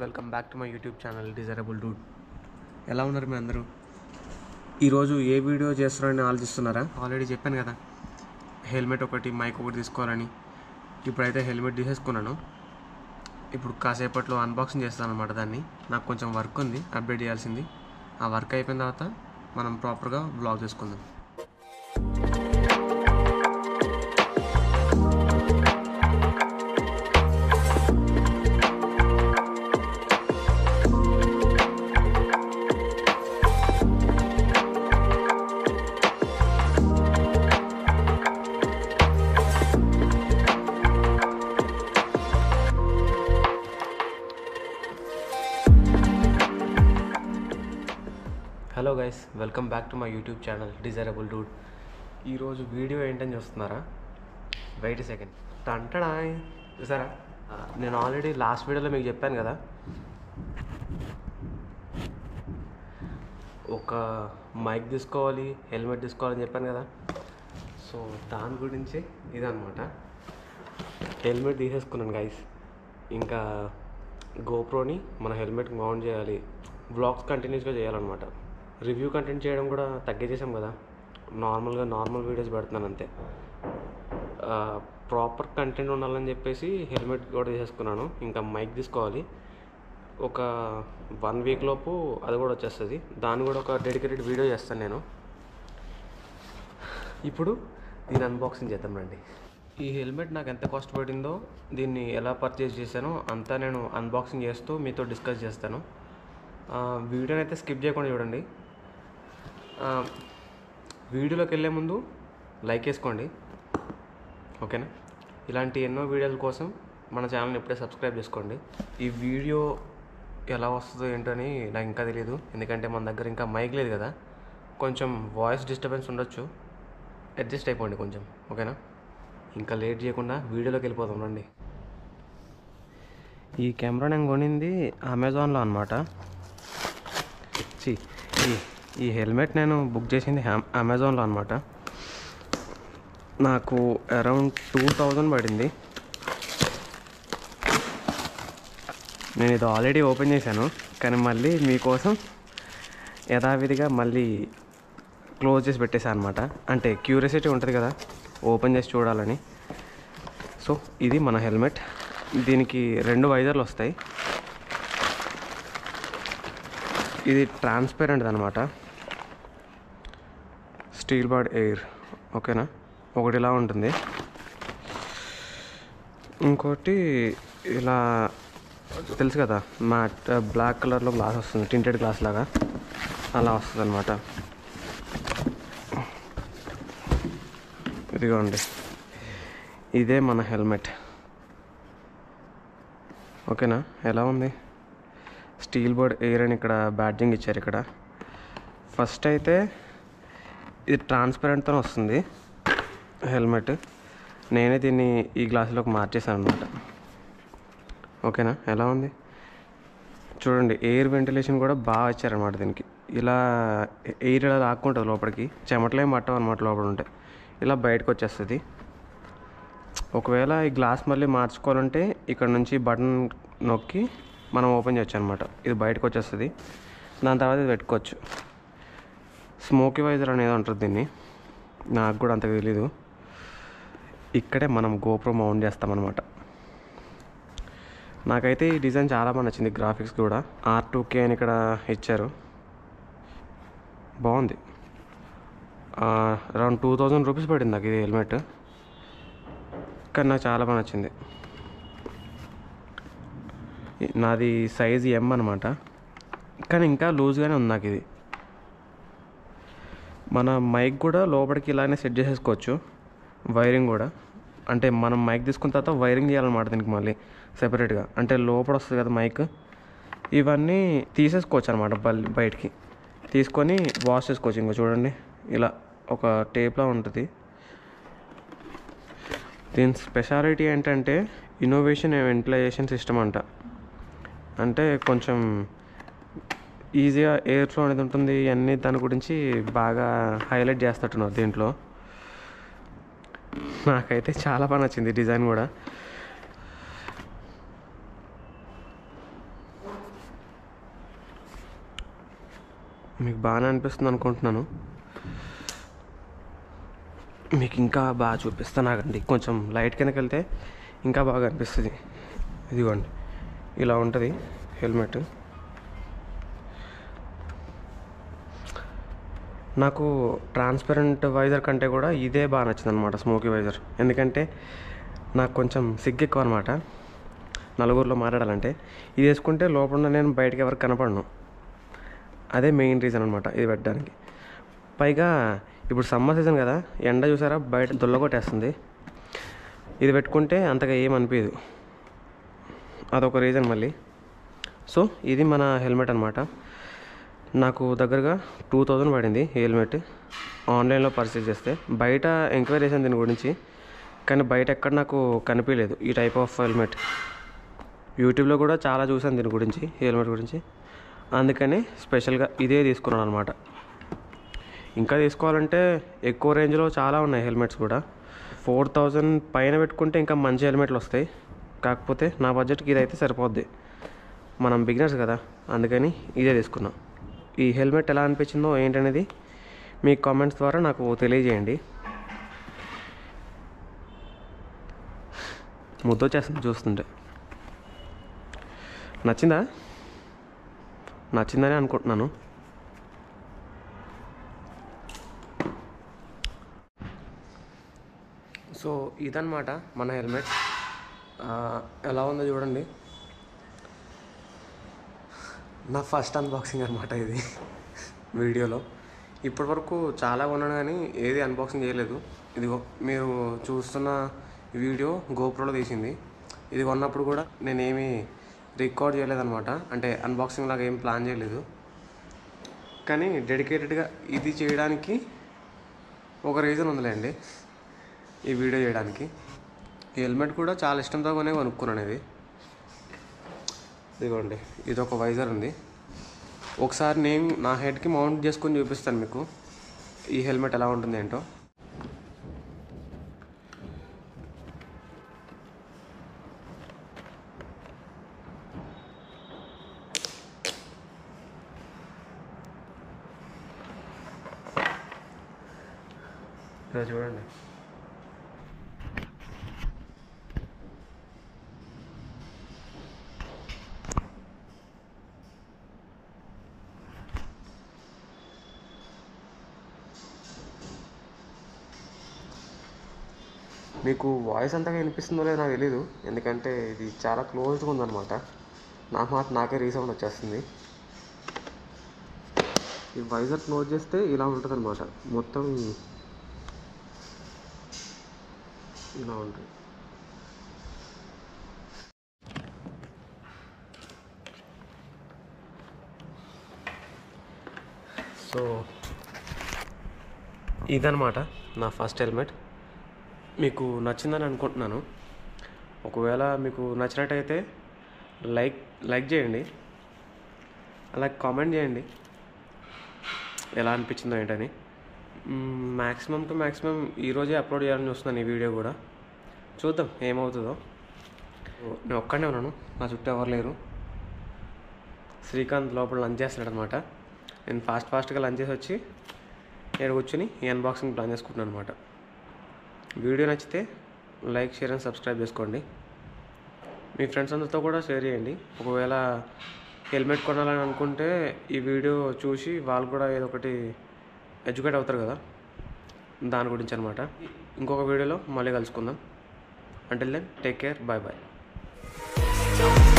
welcome back to my YouTube channel desirable dude ఎలా ఉన్నారు మీ అందరూ ఈరోజు ఏ వీడియో చేస్తున్నారని ఆలోచిస్తున్నారా ఆల్రెడీ చెప్పాను కదా హెల్మెట్ ఒకటి మైక్ ఒకటి తీసుకోవాలని ఇప్పుడైతే హెల్మెట్ తీసేసుకున్నాను ఇప్పుడు కాసేపట్లో అన్బాక్సింగ్ చేస్తాను అనమాట దాన్ని నాకు కొంచెం వర్క్ ఉంది అప్డేట్ చేయాల్సింది ఆ వర్క్ అయిపోయిన తర్వాత మనం ప్రాపర్గా బ్లాగ్ చేసుకుందాం hello guys welcome back to my YouTube channel desirable dude ఈరోజు వీడియో ఏంటని చూస్తున్నారా వెయిట్ సెకండ్ టంటడాయ్ చూసారా ఆ, నేను ఆల్రెడీ లాస్ట్ వీడియోలో మీకు చెప్పాను కదా ఒక మైక్ తీసుకోవాలి హెల్మెట్ తీసుకోవాలని చెప్పాను కదా సో దాని గురించి ఇదనమాట హెల్మెట్ తీసేసుకున్నాను గైస్ ఇంకా గోప్రోని మన హెల్మెట్ మౌంట్ చేయాలి వ్లాగ్స్ కంటిన్యూస్గా చేయాలన్నమాట రివ్యూ కంటెంట్ చేయడం కూడా తగ్గించేసాం కదా నార్మల్గా నార్మల్ వీడియోస్ పెడుతున్నాను అంతే ప్రాపర్ కంటెంట్ ఉండాలని చెప్పేసి హెల్మెట్ కూడా తీసేసుకున్నాను ఇంకా మైక్ తీసుకోవాలి ఒక వన్ వీక్ లోపు అది కూడా వచ్చేస్తుంది దాన్ని కూడా ఒక డెడికేటెడ్ వీడియో చేస్తాను నేను ఇప్పుడు దీన్ని అన్బాక్సింగ్ చేద్దాం రండి ఈ హెల్మెట్ నాకు ఎంత కాస్ట్ పడిందో దీన్ని ఎలా పర్చేస్ చేశానో అంతా నేను అన్బాక్సింగ్ చేస్తూ మీతో డిస్కస్ చేస్తాను ఆ, వీడియోని అయితే స్కిప్ చేయకుండా చూడండి ఆ, వీడియోలోకి వెళ్ళే ముందు లైక్ వేసుకోండి ఓకేనా ఇలాంటి ఎన్నో వీడియోల కోసం మన ఛానల్ని ఇప్పుడే సబ్స్క్రైబ్ చేసుకోండి ఈ వీడియో ఎలా వస్తుందో ఏంటని నాకు ఇంకా తెలియదు ఎందుకంటే మన దగ్గర ఇంకా మైక్ లేదు కదా కొంచెం వాయిస్ డిస్టర్బెన్స్ ఉండొచ్చు అడ్జస్ట్ అయిపోండి కొంచెం ఓకేనా ఇంకా లేట్ చేయకుండా వీడియోలోకి వెళ్ళిపోదాం రండి ఈ కెమెరా నేను కొనింది అమెజాన్లో అనమాట చి ఈ ఈ హెల్మెట్ నేను బుక్ చేసింది అమె- అమెజాన్లో అనమాట నాకు అరౌండ్ టూ థౌజండ్ పడింది నేను ఇది ఆల్రెడీ ఓపెన్ చేశాను కానీ మళ్ళీ మీకోసం యథావిధిగా మళ్ళీ క్లోజ్ చేసి పెట్టేశాను అనమాట అంటే క్యూరియాసిటీ ఉంటుంది కదా ఓపెన్ చేసి చూడాలని సో ఇది మన హెల్మెట్ దీనికి రెండు వైజర్లు వస్తాయి ఇది ట్రాన్స్పరెంట్ అనమాట స్టీల్ బాడ్ ఎయిర్ ఓకేనా ఒకటి ఇలా ఉంటుంది ఇంకోటి ఇలా తెలుసు కదా మ్యాట్ బ్లాక్ కలర్లో గ్లాస్ వస్తుంది టింటెడ్ గ్లాస్ లాగా అలా వస్తుంది అనమాట ఇదిగోండి ఇదే మన హెల్మెట్ ఓకేనా ఎలా ఉంది స్టీల్ బోర్డ్ ఎయిర్ అని ఇక్కడ బ్యాడ్జింగ్ ఇచ్చారు ఇక్కడ ఫస్ట్ అయితే ఇది ట్రాన్స్పరెంట్తో వస్తుంది హెల్మెట్ నేనే దీన్ని ఈ గ్లాసులోకి మార్చేసాను అనమాట ఓకేనా ఎలా ఉంది చూడండి ఎయిర్ వెంటిలేషన్ కూడా బాగా ఇచ్చారనమాట దీనికి ఇలా ఎయిర్ ఇలా లాక్కుంటుంది లోపలికి చెమటలే మట్టం అనమాట లోపల ఉంటాయి ఇలా బయటకు వచ్చేస్తుంది ఒకవేళ ఈ గ్లాస్ మళ్ళీ మార్చుకోవాలంటే ఇక్కడ నుంచి బటన్ నొక్కి మనం ఓపెన్ చేయొచ్చు అనమాట ఇది బయటకు వచ్చేస్తుంది దాని తర్వాత ఇది పెట్టుకోవచ్చు స్మోకీ వైజర్ అనేది ఉంటుంది దీన్ని నాకు కూడా అంత తెలీదు ఇక్కడే మనం గోప్రో మౌంట్ చేస్తామన్నమాట నాకైతే ఈ డిజైన్ చాలా బాగా నచ్చింది గ్రాఫిక్స్ కూడా ఆర్ టూ కే అని ఇక్కడ ఇచ్చారు బాగుంది అరౌండ్ టూ థౌజండ్ రూపీస్ పడింది నాకు ఇది హెల్మెట్ కానీ నాకు చాలా బాగా నచ్చింది ఈ- నాది సైజ్ ఎం అనమాట కానీ ఇంకా లూజ్గానే ఉంది నాకు ఇది మన మైక్ కూడా లోపలికి ఇలానే సెట్ చేసేసుకోవచ్చు వైరింగ్ కూడా అంటే మనం మైక్ తీసుకున్న తర్వాత వైరింగ్ చేయాలన్నమాట దీనికి మళ్ళీ సెపరేట్గా అంటే లోపల వస్తుంది కదా మైక్ ఇవన్నీ తీసేసుకోవచ్చు అనమాట బయటికి తీసుకొని వాష్ చేసుకోవచ్చు ఇంకో చూడండి ఇలా ఒక టేప్లా ఉంటుంది దీని స్పెషాలిటీ ఏంటంటే ఇన్నోవేషన్ వెంటిలైజేషన్ సిస్టమ్ అంట అంటే కొంచెం ఈజీగా ఎయిర్ ఫ్లో అనేది ఉంటుంది అన్నీ దాని గురించి బాగా హైలైట్ చేస్తట్టున్నారు దీంట్లో నాకైతే చాలా బాగా నచ్చింది డిజైన్ కూడా మీకు బాగానే అనిపిస్తుంది అనుకుంటున్నాను మీకు ఇంకా బాగా చూపిస్తాను ఆగండి కొంచెం లైట్ కిందకి వెళ్తే ఇంకా బాగా అనిపిస్తుంది ఇదిగోండి ఇలా ఉంటుంది హెల్మెట్ నాకు ట్రాన్స్పరెంట్ వైజర్ కంటే కూడా ఇదే బాగా నచ్చింది అనమాట స్మోకీ వైజర్ ఎందుకంటే నాకు కొంచెం సిగ్గు ఎక్కువ అనమాట నలుగురిలో మాట్లాడాలంటే ఇది వేసుకుంటే లోపల నేను బయటకి ఎవరికి కనపడను అదే మెయిన్ రీజన్ అనమాట ఇది పెట్టడానికి పైగా ఇప్పుడు సమ్మర్ సీజన్ కదా ఎండ చూసారా బయట దుల్ల కొట్టేస్తుంది ఇది పెట్టుకుంటే అంతగా ఏం అనిపించదు అదొక రీజన్ మళ్ళీ సో ఇది మన హెల్మెట్ అనమాట నాకు దగ్గరగా టూ థౌజండ్ పడింది ఈ హెల్మెట్ ఆన్లైన్లో పర్చేస్ చేస్తే బయట ఎంక్వైరీ చేశాను దీని గురించి కానీ బయట ఎక్కడ నాకు కనిపించలేదు ఈ టైప్ ఆఫ్ హెల్మెట్ యూట్యూబ్లో కూడా చాలా చూసాను దీని గురించి ఈ హెల్మెట్ గురించి అందుకని స్పెషల్గా ఇదే తీసుకున్నాను అనమాట ఇంకా తీసుకోవాలంటే ఎక్కువ రేంజ్లో చాలా ఉన్నాయి హెల్మెట్స్ కూడా ఫోర్ థౌజండ్ పైన పెట్టుకుంటే ఇంకా మంచి హెల్మెట్లు వస్తాయి కాకపోతే నా బడ్జెట్కి ఇదైతే సరిపోద్ది మనం బిగినర్స్ కదా అందుకని ఇదే తీసుకున్నాం ఈ హెల్మెట్ ఎలా అనిపించిందో ఏంటనేది మీ కామెంట్స్ ద్వారా నాకు తెలియజేయండి ముద్దొచ్చేస్తుంది చూస్తుంటే నచ్చిందా నచ్చిందని అనుకుంటున్నాను సో ఇదన్నమాట మన హెల్మెట్ ఆ, ఎలా ఉందో చూడండి నా ఫస్ట్ అన్బాక్సింగ్ అనమాట ఇది వీడియోలో ఇప్పటి వరకు చాలా కొన్నాను కానీ ఏది అన్బాక్సింగ్ చేయలేదు ఇదిగో మీరు చూస్తున్న వీడియో గోప్రోలో తీసింది ఇది కొన్నప్పుడు కూడా నేనేమి రికార్డ్ చేయలేదన్నమాట అంటే అన్బాక్సింగ్ లాగా ఏం ప్లాన్ చేయలేదు కానీ డెడికేటెడ్గా ఇది చేయడానికి ఒక రీజన్ ఉందిలేండి ఈ వీడియో చేయడానికి ఈ హెల్మెట్ కూడా చాలా ఇష్టంతో కొనే కొనుక్కున్నాను ఇది ఇదిగోండి ఇది ఒక వైజర్ ఉంది ఒకసారి నేను నా హెడ్కి మౌంట్ చేసుకొని చూపిస్తాను మీకు ఈ హెల్మెట్ ఎలా ఉంటుంది ఏంటో ఇలా చూడండి మీకు వాయిస్ అంతగా వినిపిస్తుందో లేదో నాకు తెలియదు ఎందుకంటే ఇది చాలా క్లోజ్గా ఉందన్నమాట నా మాట నాకే రీసౌండ్ వచ్చేస్తుంది ఈ వైజర్ క్లోజ్ చేస్తే ఇలా ఉంటుంది అనమాట మొత్తం ఇలా ఉంటుంది సో ఇదనమాట నా ఫస్ట్ హెల్మెట్ మీకు నచ్చిందని అనుకుంటున్నాను ఒకవేళ మీకు నచ్చినట్టయితే లైక్ లైక్ చేయండి అలాగే కామెంట్ చేయండి ఎలా అనిపించిందో ఏంటని మ్యాక్సిమం టు మ్యాక్సిమం ఈరోజే అప్లోడ్ చేయాలని చూస్తున్నాను ఈ వీడియో కూడా చూద్దాం ఏమవుతుందో నేను ఒక్కడే ఉన్నాను నా చుట్టూ ఎవరు లేరు శ్రీకాంత్ లోపల లంచ్ చేస్తున్నాడు అనమాట నేను ఫాస్ట్ ఫాస్ట్గా లంచ్ చేసి వచ్చి నేను కూర్చుని ఈ అన్బాక్సింగ్ ప్లాన్ చేసుకుంటున్నాను అనమాట వీడియో నచ్చితే లైక్ షేర్ అండ్ సబ్స్క్రైబ్ చేసుకోండి మీ ఫ్రెండ్స్ అందరితో కూడా షేర్ చేయండి ఒకవేళ హెల్మెట్ కొనాలని అనుకుంటే ఈ వీడియో చూసి వాళ్ళు కూడా ఏదో ఒకటి ఎడ్యుకేట్ అవుతారు కదా దాని గురించి అనమాట ఇంకొక వీడియోలో మళ్ళీ కలుసుకుందాం until then take care bye bye